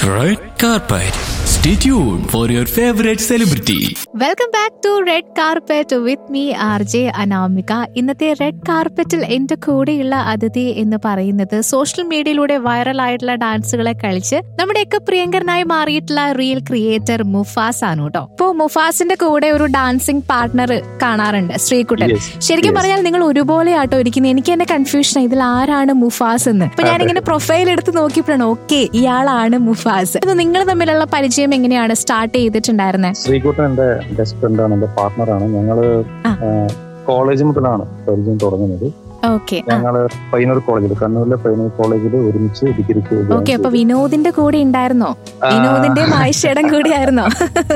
Red carpet. Stay tuned for your favorite celebrity. Welcome back to red carpet with me R J Anamika ഇന്നത്തെ റെഡ് കാർപ്പറ്റിൽ എന്റെ കൂടെയുള്ള അതിഥി എന്ന് പറയുന്നത് സോഷ്യൽ മീഡിയയിലൂടെ വൈറലായിട്ടുള്ള ഡാൻസുകളെ കളിച്ച് നമ്മുടെയൊക്കെ പ്രിയങ്കരനായി മാറിയിട്ടുള്ള റിയൽ ക്രിയേറ്റർ മുഫാസ് ആണ് കേട്ടോ ഇപ്പോ മുഫാസിന്റെ കൂടെ ഒരു ഡാൻസിങ് പാർട്ട്ണർ കാണാറുണ്ട് ശ്രീകുട്ടൻ Yes, ശരിക്കും yes. പറഞ്ഞാൽ നിങ്ങൾ ഒരുപോലെ ആട്ടോ ഇരിക്കുന്നത് എനിക്ക് എന്നെ കൺഫ്യൂഷൻ ഇതിൽ ആരാണ് മുഫാസ് എന്ന് ഇപ്പൊ ഞാനിങ്ങനെ പ്രൊഫൈൽ എടുത്ത് നോക്കിയപ്പോഴാണ് ഓക്കെ ഇയാളാണ് മുഫാസ് ഇത് നിങ്ങൾ തമ്മിലുള്ള പരിചയം എങ്ങനെയാണ് സ്റ്റാർട്ട് ചെയ്തിട്ടുണ്ടായിരുന്നത് ശ്രീകുട്ടൻ എന്റെ ബെസ്റ്റ് ഫ്രണ്ടാണ് എന്റെ പാർട്ട്ണറാണ് ഞങ്ങള് ആ. കോളേജ് മുതലാണ് പരിചയം തുടങ്ങുന്നത് ഓക്കെ ഞങ്ങള് പൈനൂർ കോളേജിൽ കണ്ണൂരിലെ പൈനൂർ കോളേജിൽ ഒരുമിച്ച് ഡിഗ്രിക്ക് join ഓക്കെ അപ്പൊ ചെയ്തു. വിനോദിന്റെ കൂടെ ഉണ്ടായിരുന്നോ ആ, വിനോദിന്റെ ആയിഷയുടെ കൂടെ ആയിരുന്നോ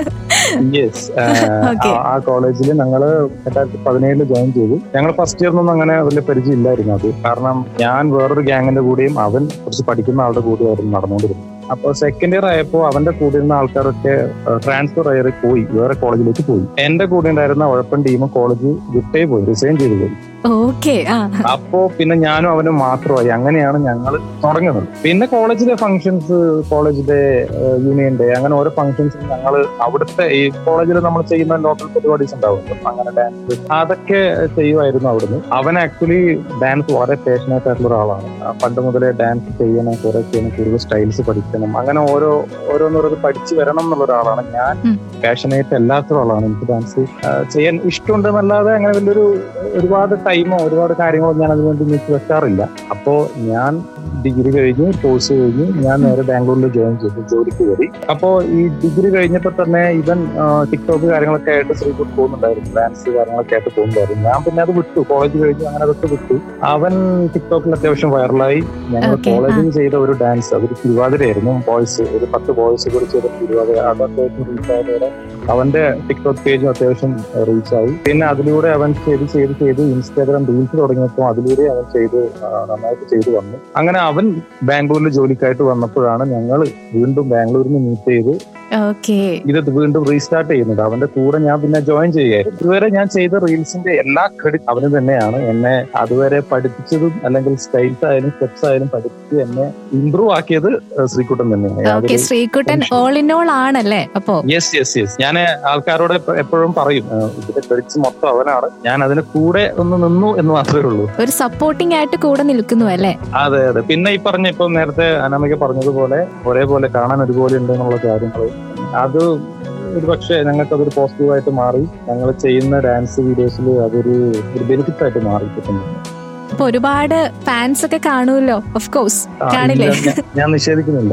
yes. ആ, Okay. ആ- ആ കോളേജിൽ ഞങ്ങള് രണ്ടായിരത്തി പതിനേഴില് ജോയിൻ ചെയ്തു ഞങ്ങൾ ഫസ്റ്റ് ഇയറിനൊന്നും അങ്ങനെ വലിയ പരിചയം ഇല്ലായിരുന്നു അത് കാരണം ഞാൻ വേറൊരു ഗ്യാങ്ങിന്റെ കൂടെയും അവൻ കുറച്ച് പഠിക്കുന്ന ആളുടെ കൂടെയായിരുന്നു നടന്നുകൊണ്ടിരുന്നത് അപ്പൊ സെക്കൻഡ് ഇയർ ആയപ്പോ അവന്റെ കൂടെ ഇരുന്ന ആൾക്കാരൊക്കെ ട്രാൻസ്ഫർ ആയി പോയി വേറെ കോളേജിലേക്ക് പോയി എന്റെ കൂടെ ഉണ്ടായിരുന്ന ഉഴപ്പൻ ടീം കോളേജ് വിട്ടേ പോയി റിസൈൻ ചെയ്തു പോയി ഓക്കെ ആ അപ്പോ പിന്നെ ഞാനും അവനും മാത്രമായി അങ്ങനെയാണ് ഞങ്ങൾ തുടങ്ങുന്നത് പിന്നെ കോളേജിലെ ഫംഗ്ഷൻസ് കോളേജിലെ യൂണിയൻ ഡേ അങ്ങനെ ഓരോ ഫംഗ്ഷൻസും ഞങ്ങൾ അവിടുത്തെ ഈ കോളേജിൽ നമ്മൾ ചെയ്യുന്ന ലോക്കൽ പരിപാടീസ് ഉണ്ടാവുമല്ലോ അങ്ങനെ ഡാൻസ് അതൊക്കെ ചെയ്യുമായിരുന്നു അവിടുന്ന് അവൻ ആക്ച്വലി ഡാൻസ് വളരെ പാഷനേറ്റ് ആയിട്ടുള്ള ഒരാളാണ് ആ, പണ്ട് മുതലേ ഡാൻസ് ചെയ്യണം കുറെ ചെയ്യണം കൂടുതൽ സ്റ്റൈൽസ് പഠിക്കണം അങ്ങനെ ഓരോ ഓരോന്നോരോന്ന് പഠിച്ചു വരണം എന്നുള്ള ഒരാളാണ് ഞാൻ ഉം. പാഷനേറ്റ് അല്ലാത്ത ഒരാളാണ് എനിക്ക് ഡാൻസ് ചെയ്യാൻ ഇഷ്ടമുണ്ടെന്നല്ലാതെ അങ്ങനെ വലിയൊരു ഒരുപാട് ടൈമോ ഒരുപാട് കാര്യങ്ങളോ ഞാൻ അതിനുവേണ്ടി നീക്കി വെക്കാറില്ല അപ്പോ ഞാൻ ഡിഗ്രി കഴിഞ്ഞ് കോഴ്സ് കഴിഞ്ഞ് ഞാൻ നേരെ ബാംഗ്ലൂരിൽ ജോയിൻ ചെയ്തു ജോലിക്ക് കയറി അപ്പോ ഈ ഡിഗ്രി കഴിഞ്ഞപ്പോ തന്നെ ഇവൻ ടിക്ടോക്ക് കാര്യങ്ങളൊക്കെ ആയിട്ട് ശ്രീകുട്ട് പോകുന്നുണ്ടായിരുന്നു ഡാൻസ് കാര്യങ്ങളൊക്കെ ആയിട്ട് പോകുന്നുണ്ടായിരുന്നു ഞാൻ പിന്നെ അത് വിട്ടു കോളേജ് കഴിഞ്ഞ് അങ്ങനെ അതൊക്കെ വിട്ടു അവൻ ടിക്ടോക്കിൽ അത്യാവശ്യം വൈറലായി ഞങ്ങൾ Okay, കോളേജിൽ ചെയ്ത ഒരു ഡാൻസ് അതൊരു തിരുവാതിരയായിരുന്നു ബോയ്സ് ഒരു പത്ത് ബോയ്സ് കൂടി ചെയ്ത തിരുവാതിര അതൊക്കെ റീച്ച് ആയതോടെ അവന്റെ ടിക്ടോക്ക് പേജും അത്യാവശ്യം റീച്ച് ആയി പിന്നെ അതിലൂടെ അവൻ ചെയ്ത് ചെയ്ത് ചെയ്ത് ഇൻസ്റ്റാഗ്രാം റീൽസ് തുടങ്ങിയപ്പോൾ അതിലൂടെ അവൻ ചെയ്ത് ആ, നന്നായിട്ട് ചെയ്തു വന്നു അങ്ങനെ അവൻ ബാംഗ്ലൂരിൽ ജോലിക്കായിട്ട് വന്നപ്പോഴാണ് ഞങ്ങൾ വീണ്ടും ബാംഗ്ലൂരിൽ നിന്ന് മീറ്റ് ചെയ്ത് ഓക്കെ ഇത് വീണ്ടും റീസ്റ്റാർട്ട് ചെയ്യുന്നത് അവന്റെ കൂടെ ഞാൻ പിന്നെ ജോയിൻ ചെയ്യായിരുന്നു ഇതുവരെ ഞാൻ ചെയ്ത റീൽസിന്റെ എല്ലാ ക്രെഡിറ്റ് അവന് തന്നെയാണ് എന്നെ അതുവരെ പഠിപ്പിച്ചതും അല്ലെങ്കിൽ സ്റ്റൈൽസ് ആയാലും സ്റ്റെപ്സ് ആയാലും പഠിപ്പിച്ച് എന്നെ ഇംപ്രൂവ് ആക്കിയത് ഏഹ്, ശ്രീകുട്ടൻ തന്നെയാണ് ഓക്കെ യാതൊരു ശ്രീകുട്ടൻ ഓൾ ഇൻ ഓൾ ആണല്ലേ അപ്പോ യെസ് യെസ് യെസ് ഞാൻ ആൾക്കാരോട് എപ്പ- എപ്പോഴും പറയും ഏഹ്, ഇതിന്റെ ക്രെഡിറ്റ്സ് മൊത്തം അവനാണ് ഞാൻ അതിന് കൂടെ ഒന്ന് നിന്നു എന്ന് മാത്രമേ ഉള്ളൂ ഒരു സപ്പോർട്ടിംഗ് ആയിട്ട് കൂടെ നിൽക്കുന്നു അല്ലേ അതെ അതെ പിന്നെ ഈ പറഞ്ഞ ഇപ്പൊ നേരത്തെ അനാമിക പറഞ്ഞതുപോലെ ഒരേപോലെ കാണാൻ ഒരുപോലെ ഉണ്ട് എന്നുള്ള കാര്യങ്ങൾ അത് ഒരു പക്ഷേ ഞങ്ങൾക്ക് അതൊരു പോസിറ്റീവായിട്ട് മാറി ഞങ്ങൾ ചെയ്യുന്ന ഡാൻസ് വീഡിയോസിൽ അതൊരു ഒരു ബെനിഫിറ്റ് ആയിട്ട് മാറി കിട്ടുന്നുണ്ട് അപ്പൊ ഒരുപാട് ഫാൻസ് ഒക്കെ കാണുമല്ലോ ഓഫ് കോഴ്സ് ആ, കാണില്ലേ ഇല്ല, ഞാൻ- ഞാൻ നിഷേധിക്കുന്നില്ല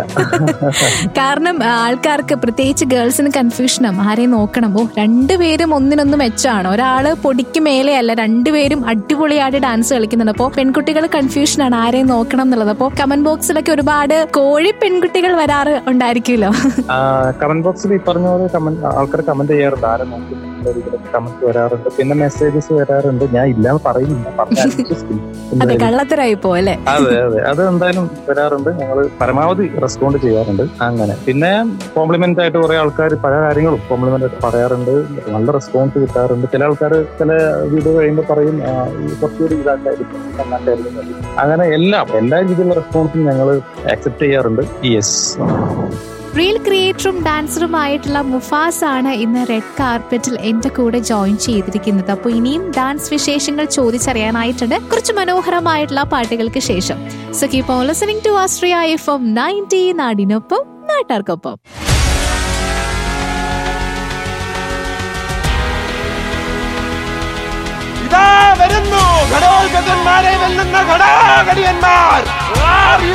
കാരണം ആ, ആൾക്കാർക്ക് പ്രത്യേകിച്ച് ഗേൾസിന് കൺഫ്യൂഷനും ആരെയും നോക്കണം ഓ രണ്ടുപേരും ഒന്നിനൊന്ന് മെച്ചാണ് ഒരാള് പൊടിക്ക് മേലെയല്ല രണ്ടുപേരും അടിപൊളിയായിട്ട് ഡാൻസ് കളിക്കുന്നുണ്ട് അപ്പോൾ പെൺകുട്ടികൾ കൺഫ്യൂഷനാണ് ആരെയും നോക്കണം എന്നുള്ളത് അപ്പോൾ കമന്റ് ബോക്സിലൊക്കെ ഒരുപാട് കോഴി പെൺകുട്ടികൾ വരാറ് ഉണ്ടായിരിക്കുമല്ലോ കമന്റ് ബോക്സിൽ ഈ പറഞ്ഞ പോലെ കമന്റ് ആൾക്കാർ കമന്റ് ചെയ്യാറുണ്ട് ആരെ നോക്കി കമന്റ് വരാറുണ്ട് പിന്നെ മെസ്സേജസ് വരാറുണ്ട് ഞാൻ ഇല്ലാന്ന് പറയുന്നില്ല പറഞ്ഞാൽ വിശ്വസിക്കില്ല. അതെ എന്തായാലും കള്ളത്തരായി പോലെ അതെ അതെ അത് എന്തായാലും വരാറുണ്ട് ഞങ്ങൾ പരമാവധി റെസ്പോണ്ട് ചെയ്യാറുണ്ട് അങ്ങനെ പിന്നെ കോംപ്ലിമെന്റ് ആയിട്ട് കുറെ ആൾക്കാർ പല കാര്യങ്ങളും കോംപ്ലിമെന്റ് ആയിട്ട് പറയാറുണ്ട് നല്ല റെസ്പോൺസ് കിട്ടാറുണ്ട് ചില ആൾക്കാർ ചില വീഡിയോ കഴിയുമ്പോൾ പറയും ആ, ഈ കുറച്ചുകൂടി ഇതാക്കായിരിക്കും നന്നായിട്ടായിരിക്കും മതി. അങ്ങനെ എല്ലാം എല്ലാ രീതിയിലുള്ള റെസ്പോൺസും ഞങ്ങൾ ആക്സെപ്റ്റ് ചെയ്യാറുണ്ട് യെസ് റിയൽ ക്രിയേറ്ററും ഡാൻസറുമായിട്ടുള്ള മുഫാസ് ആണ് ഇന്ന് റെഡ് കാർപ്പറ്റിൽ എന്റെ കൂടെ ജോയിൻ ചെയ്തിരിക്കുന്നത് അപ്പോൾ ഇനിയും ഡാൻസ് വിശേഷങ്ങൾ ചോദിച്ചറിയാനായിട്ടുണ്ട് കുറച്ച് മനോഹരമായിട്ടുള്ള പാട്ടുകൾക്ക് ശേഷം so keep on listening to Asthriya F M ninety നാടിനൊപ്പം നാട്ടാർക്കൊപ്പം